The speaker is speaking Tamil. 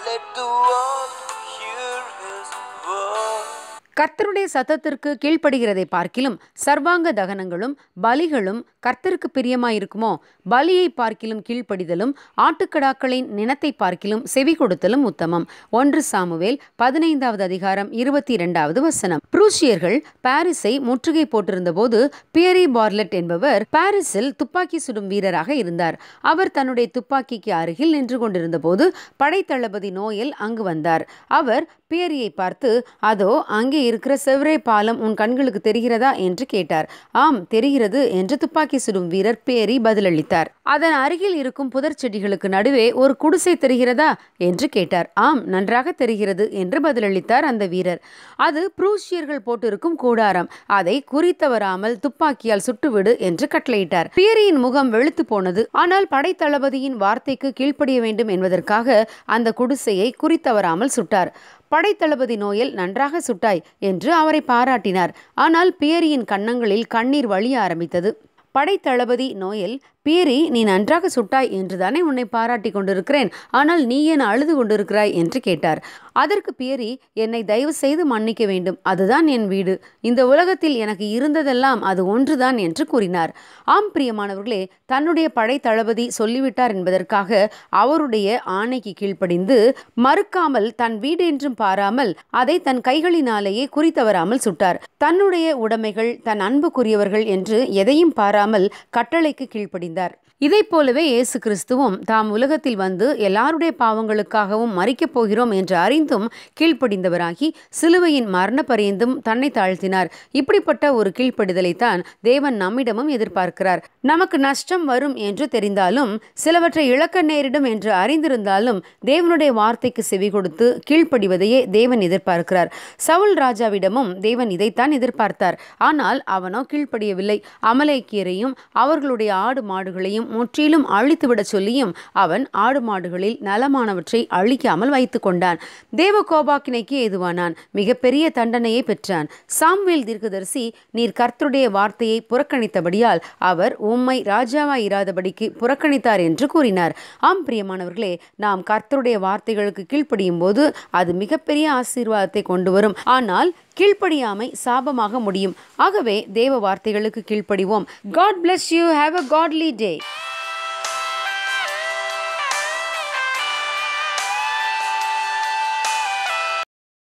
let the world hear his word. கர்த்தருடைய சத்தத்திற்கு கீழ்ப்படுகிறதை பார்க்கிலும் சர்வாங்க தகனங்களும் பலிகளும் கர்த்தருக்கு பிரியமாயிருக்குமோ பலியை பார்க்கிலும் கீழ்ப்படிதலும் ஆட்டுக்கடாக்களின் நினத்தை பார்க்கிலும் செவி கொடுத்தலும் உத்தமம் ஒன்று சாமுவேல் பதினைந்தாவது அதிகாரம் இருபத்தி இரண்டாவது வசனம் புரூசியர்கள் பாரிஸை முற்றுகை போட்டிருந்த போது பியரி பார்லெட் என்பவர் பாரிஸில் துப்பாக்கி சுடும் வீரராக இருந்தார் அவர் தன்னுடைய துப்பாக்கிக்கு அருகில் நின்று கொண்டிருந்த போது படைத்தளபதி நோயல் அங்கு வந்தார் அவர் பியரியை பார்த்து அதோ அங்கே இருக்கிற செவ்ரே பாலம் உன் கண்களுக்கு தெரிகிறதா என்று கேட்டார் ஆம் தெரிகிறது என்று துப்பாக்கி சுடும் வீரர் பேரி பதிலளித்தார் அதன் அருகில் இருக்கும் புதர் செடிகளுக்கு நடுவே ஒரு குடிசை தெரிகிறதா என்று கேட்டார் ஆம் நன்றாக தெரிகிறது என்று பதிலளித்தார் அந்த வீரர் அது புரூசியர்கள் போட்டிருக்கும் கூடாரம் அதை குறித்தவராமல் துப்பாக்கியால் சுட்டுவிடு என்று கட்டளையிட்டார் பியரியின் முகம் வெளுத்து போனது ஆனால் படைத்தளபதியின் வார்த்தைக்கு கீழ்ப்படிய வேண்டும் என்பதற்காக அந்த குடிசையை குறித்தவராமல் சுட்டார் படைத்தளபதி நோயல் நன்றாக சுட்டாய் என்று அவரை பாராட்டினார் ஆனால் பியரியின் கன்னங்களில் கண்ணீர் வழிய ஆரம்பித்தது படைத்தளபதி நோயல் பியரி நீ நன்றாக சுட்டாய் என்றுதானே உன்னை பாராட்டி கொண்டிருக்கிறேன் ஆனால் நீ ஏன் அழுது கொண்டிருக்கிறாய் என்று கேட்டார் அதற்கு பியரி என்னை தயவு செய்து மன்னிக்க வேண்டும் அதுதான் என் வீடு இந்த உலகத்தில் எனக்கு இருந்ததெல்லாம் அது ஒன்றுதான் என்று கூறினார் ஆம் பிரியமானவர்களே தன்னுடைய படைத்தளபதி சொல்லிவிட்டார் என்பதற்காக அவருடைய ஆணைக்கு கீழ்ப்படிந்து மறுக்காமல் தன் வீடு என்றும் பாராமல் அதை தன் கைகளினாலேயே குறித்தவராமல் சுட்டார் தன்னுடைய உடைமைகள் தன் அன்புக்குரியவர்கள் என்று எதையும் பாராமல் கட்டளைக்கு கீழ்ப்படிந்தார் இதைப் போலவே இயேசு கிறிஸ்துவும் தாம் உலகத்தில் வந்து எல்லாருடைய பாவங்களுக்காகவும் மறிக்கப் போகிறோம் என்று அறிந்தும் கீழ்ப்படிந்தவராகி சிலுவையின் மரண பரியந்தும் தன்னை தாழ்த்தினார் இப்படிப்பட்ட ஒரு கீழ்ப்படிதலைத்தான் தேவன் நம்மிடமும் எதிர்பார்க்கிறார் நமக்கு நஷ்டம் வரும் என்று தெரிந்தாலும் சிலவற்றை இழக்க நேரிடும் என்று அறிந்திருந்தாலும் தேவனுடைய வார்த்தைக்கு செவி கொடுத்து கீழ்ப்படிவதையே தேவன் எதிர்பார்க்கிறார் சவுல் ராஜாவிடமும் தேவன் இதைத்தான் எதிர்பார்த்தார் ஆனால் அவனோ கீழ்ப்படியவில்லை அமலேக்கியரையும் அவர்களுடைய ஆடு மாடுகளையும் முற்றிலும் அழித்துவிடச் சொல்லியும் அவன் ஆடு மாடுகளில் நலமானவற்றை அழிக்காமல் வைத்து கொண்டான் தேவ கோபாக்கினைக்கு ஏதுவானான் மிகப்பெரிய தண்டனையை பெற்றான் சாம்வேல் தீர்க்கதரிசி நீர் கர்த்தருடைய வார்த்தையை புறக்கணித்தபடியால் அவர் உம்மை ராஜாவாய் இராதபடிக்கு புறக்கணித்தார் என்று கூறினார் ஆம் பிரியமானவர்களே நாம் கர்த்தருடைய வார்த்தைகளுக்கு கீழ்ப்படியும் போது அது மிகப்பெரிய ஆசீர்வாதத்தை கொண்டு வரும் ஆனால் கீழ்ப்படியாமை சாபமாக முடியும் ஆகவே தேவ வார்த்தைகளுக்கு கீழ்ப்படிவோம் God bless you have a godly day